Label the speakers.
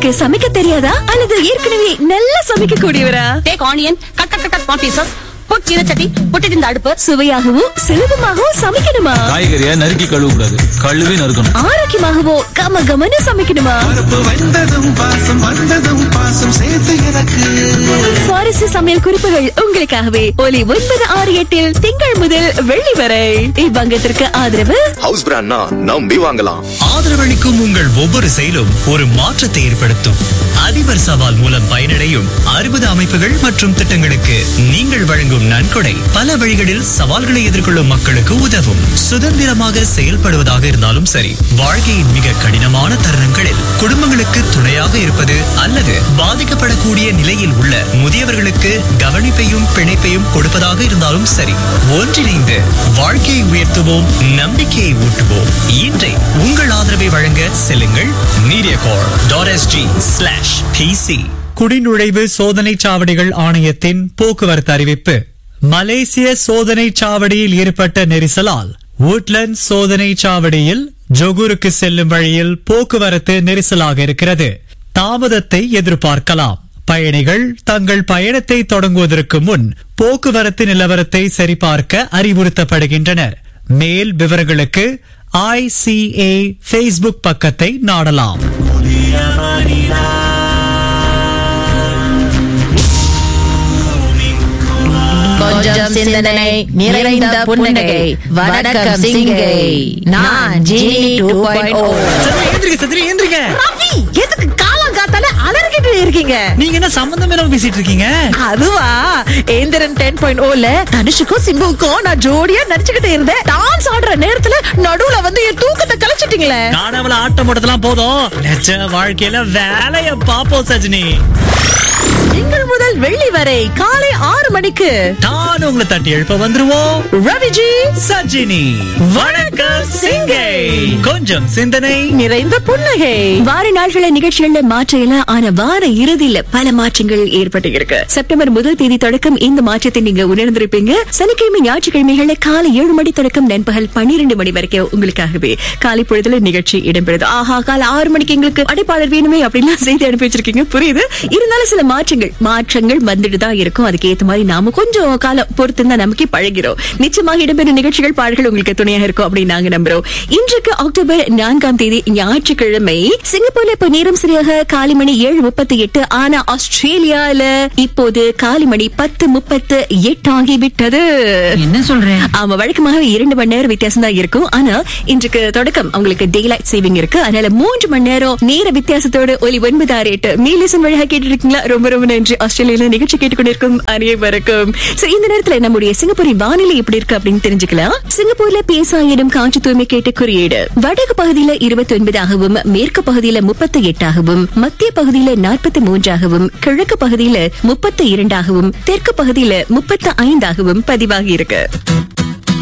Speaker 1: உங்களுக்கு சமைக்க தெரியாதா அல்லது ஏற்கனவே நல்லா சமைக்க கூடியவரா
Speaker 2: take onion cut cut cut cut small pieces put சீனச்சட்டி புட்டு இந்த அடுப்பு
Speaker 1: சுவையாகவும் சுலபமாகவும் சமைக்கணுமா
Speaker 3: காய்கறியை நறுக்கி கழுவ கூடாது கழுவி நறுக்கணும்
Speaker 1: ஆரோக்கியமாகவோ கம கமன்னு சமைக்கணுமா
Speaker 4: பருப்பு வெந்ததும் பாசம் வந்ததும் பாசம் சேர்த்து எனக்கு
Speaker 1: சுவாரஸ்ய சமையல் குறிப்புகள் உங்களுக்காகவே ஒலி ஒன்பது ஆறு எட்டில் திங்கள் முதல் வெள்ளி வரை இவ்வங்கத்திற்கு ஆதரவு
Speaker 5: ஹவுஸ் பிராண்ட்னா நம்பி வாங்கலாம்
Speaker 6: ஆதரவளிக்கும் உங்கள் ஒவ்வொரு செயலும் ஒரு மாற்றத்தை ஏற்படுத்தும் அதிபர் சவால் மூலம் பயனடையும் அறுபது அமைப்புகள் மற்றும் திட்டங்களுக்கு நீங்கள் வழங்கும் நன்கொடை பல வழிகளில் சவால்களை எதிர்கொள்ளும் மக்களுக்கு உதவும் சுதந்திரமாக செயல்படுவதாக இருந்தாலும் சரி வாழ்க்கையின் மிக கடினமான தருணங்களில் குடும்பங்களுக்கு துணையாக இருப்பது அல்லது பாதிக்கப்படக்கூடிய நிலையில் உள்ள முதியவர்களுக்கு கவனிப்பையும் பிணைப்பையும் கொடுப்பதாக இருந்தாலும் சரி ஒன்றிணைந்து வாழ்க்கையை உயர்த்துவோம் நம்பிக்கையை ஊட்டுவோம் இன்றை உங்கள் ஆதரவை வழங்க செல்லுங்கள் mediacorp dot SG slash PC குடிநுழைவு சோதனை சாவடிகள் ஆணையத்தின் போக்குவரத்து அறிவிப்பு மலேசிய சோதனை சாவடியில் ஏற்பட்ட நெரிசலால் woodland சோதனை சாவடியில் ஜொகூருக்கு செல்லும் வழியில் போக்குவரத்து நெரிசலாக இருக்கிறது தாமதத்தை எதிர்பார்க்கலாம் பயணிகள் தங்கள் பயணத்தை தொடங்குவதற்கு முன் போக்குவரத்து நிலவரத்தை சரிபார்க்க அறிவுறுத்தப்படுகின்றனர் மேல் விவரங்களுக்கு ஐசிஏ ஃபேஸ்புக் பக்கத்தை நாடலாம்
Speaker 7: கொஞ்சம் சிந்தனை நிறைந்த புன்னகை வணக்கம் சிங்கை நான் ஜீனி டூ பாயிண்ட் ஓ
Speaker 6: எந்திரிக்க சந்திரி எந்திரிக்க
Speaker 7: எதுக்கு காலம் காத்தால அலறிக்கிட்டு இருக்கீங்க
Speaker 6: நீங்க என்ன சம்பந்தம் இல்லாம பேசிட்டு இருக்கீங்க
Speaker 7: அதுவா ஏந்திரன் டென் பாயிண்ட் ஓல தனுஷுக்கும் சிம்புவுக்கும் நான் ஜோடியா நடிச்சுக்கிட்டு இருந்தேன் டான்ஸ் ஆடுற நேரத்துல நடுவுல வந்து என் தூக்கத்தை கலைச்சிட்டீங்களே
Speaker 6: காணாமல ஆட்டம் போட்டதெல்லாம் போதும் நிஜ வாழ்க்கையில வேலைய பாப்போம் சஜினி
Speaker 7: திங்கள் முதல் வெள்ளி வரை காலை ஆறு மணிக்கு
Speaker 6: நான் உங்களை தட்டி எழுப்ப வந்துருவோம்
Speaker 7: ரவிஜி
Speaker 6: சஜினி வணக்கம் சிங்கை கொஞ்சம் சிந்தனை
Speaker 7: நிறைந்த புன்னகை
Speaker 1: வார நாள்கள நிகழ்ச்சிகள்ல மாற்றம் இல்ல ஆனா வார இறுதியில பல மாற்றங்கள் ஏற்பட்டு இருக்கு செப்டம்பர் முதல் தேதி தொடக்கம் இந்த மாற்றத்தை நீங்க உணர்ந்திருப்பீங்க சனிக்கிழமை ஞாயிற்றுக்கிழமைகள்ல காலை ஏழு மணி தொடக்கம் நண்பகல் பன்னிரண்டு மணி வரைக்கும் உங்களுக்காகவே காலை பொழுதுல நிகழ்ச்சி இடம்பெறுது ஆஹா காலை ஆறு மணிக்கு எங்களுக்கு அடைப்பாளர் வேணுமே அப்படின்லாம் செய்தி அனுப்பி வச்சிருக்கீங்க புரியுது இருந்தாலும் சில மாற்றங்கள் மாற்றங்கள் வந்துட்டு தான் இருக்கும் அதுக்கு ஏத்த மாதிரி நாம கொஞ்சம் காலம் பொறுத்து தான் நமக்கே பழகிறோம் நிச்சயமாக இடம்பெறும் நிகழ்ச்சிகள் பாடல்கள் உங்களுக்கு துணையாக இருக்கும் அப்படின்னு நாங்க நம்புறோம் இன்றைக்கு அக்டோபர் நான்காம் தேதி ஞாயிற்றுக்கிழமை சிங்கப்பூர்ல இப்ப நேரம் சரியாக காலை மணி ஏழு முப்பத்தி எட்டு ஆனா ஆஸ்திரேலியால இப்போது காலை மணி பத்து முப்பத்து எட்டு ஆகிவிட்டது
Speaker 2: என்ன சொல்றேன்
Speaker 1: ஆமா வழக்கமாக இரண்டு மணி நேரம் வித்தியாசம் தான் இருக்கும் ஆனா இன்றைக்கு தொடக்கம் உங்களுக்கு டே லைட் சேவிங் இருக்கு அதனால மூன்று மணி நேரம் நேர வித்தியாசத்தோடு ஒலி ஒன்பது ஆறு எட்டு மீலிசன் வழியாக கேட்டு இருக்கீங்களா ரொம்ப ரொம்ப நன்றி ஆஸ்திரேலியால நிகழ்ச்சி கேட்டுக்கொண்டிருக்கும் அனைவருக்கும் சோ இந்த நேரத்துல நம்முடைய சிங்கப்பூரின் வானிலை எப்படி இருக்கு அப்படின்னு தெரிஞ்சுக்கலாம் சிங்கப்பூர்ல பேசாயிடும் காற்று தூய்மை கேட்டு குறியீடு வடக்கு பகுதியில இருபத்தி ஒன்பதாகவும் மேற்கு பகுதியில முப்பத்தி எட்டாகவும் மத்திய பகுதியில நாற்பத்தி மூன்றாகவும் கிழக்கு பகுதியில முப்பத்தி இரண்டாகவும் தெற்கு பகுதியில முப்பத்தி ஐந்தாகவும் பதிவாகி இருக்கு